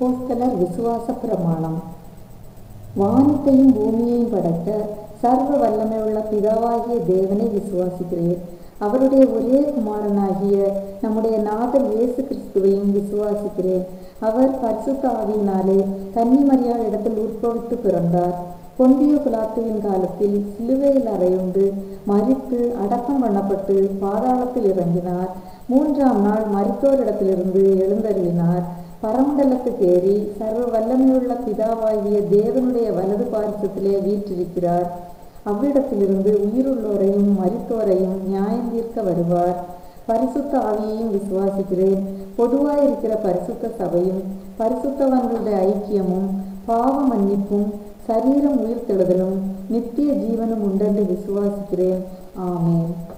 அப்போஸ்தலர் விசுவாச பிரமாணம் வானத்தையும் பூமியையும் படைத்த சர்வ வல்லமையுள்ள பிதாவாகிய தேவனை விசுவாசிக்கிறேன் அவருடைய ஒரே குமாரனாகிய நம்முடைய நாதர் இயேசு கிறிஸ்துவையும் விசுவாசிக்கிறேன் அவர் பரிசுத்த ஆவியினாலே கன்னிமரியாள் இடத்தில் உட்பவித்து பிறந்தார் பொந்திய பிலாத்துவின் காலத்தில் சிலுவையில் அறையுண்டு மரித்து அடக்கம் பண்ணப்பட்டு பாதாளத்தில் இறங்கினார் மூன்றாம் நாள் மரித்தோரிடத்திலிருந்து எழுந்தருளினார் பரமண்டலத்துக்கு ஏறி சர்வ வல்லமையுள்ள பிதாவாகிய தேவனுடைய வலது பாரிசத்திலே வீற்றிருக்கிறார் அவ்விடத்திலிருந்து உயிருள்ளோரையும் மரித்தோரையும் நியாயம் தீர்க்க வருவார் பரிசுத்த ஆவியையும் விசுவாசிக்கிறேன் பொதுவாயிருக்கிற பரிசுத்த சபையும் பரிசுத்தவர்களுடைய ஐக்கியமும் பாவ மன்னிப்பும் சரீரம் உயிர்த்தெழுதலும் நித்திய ஜீவனும் உண்டென்று விசுவாசிக்கிறேன் ஆமென்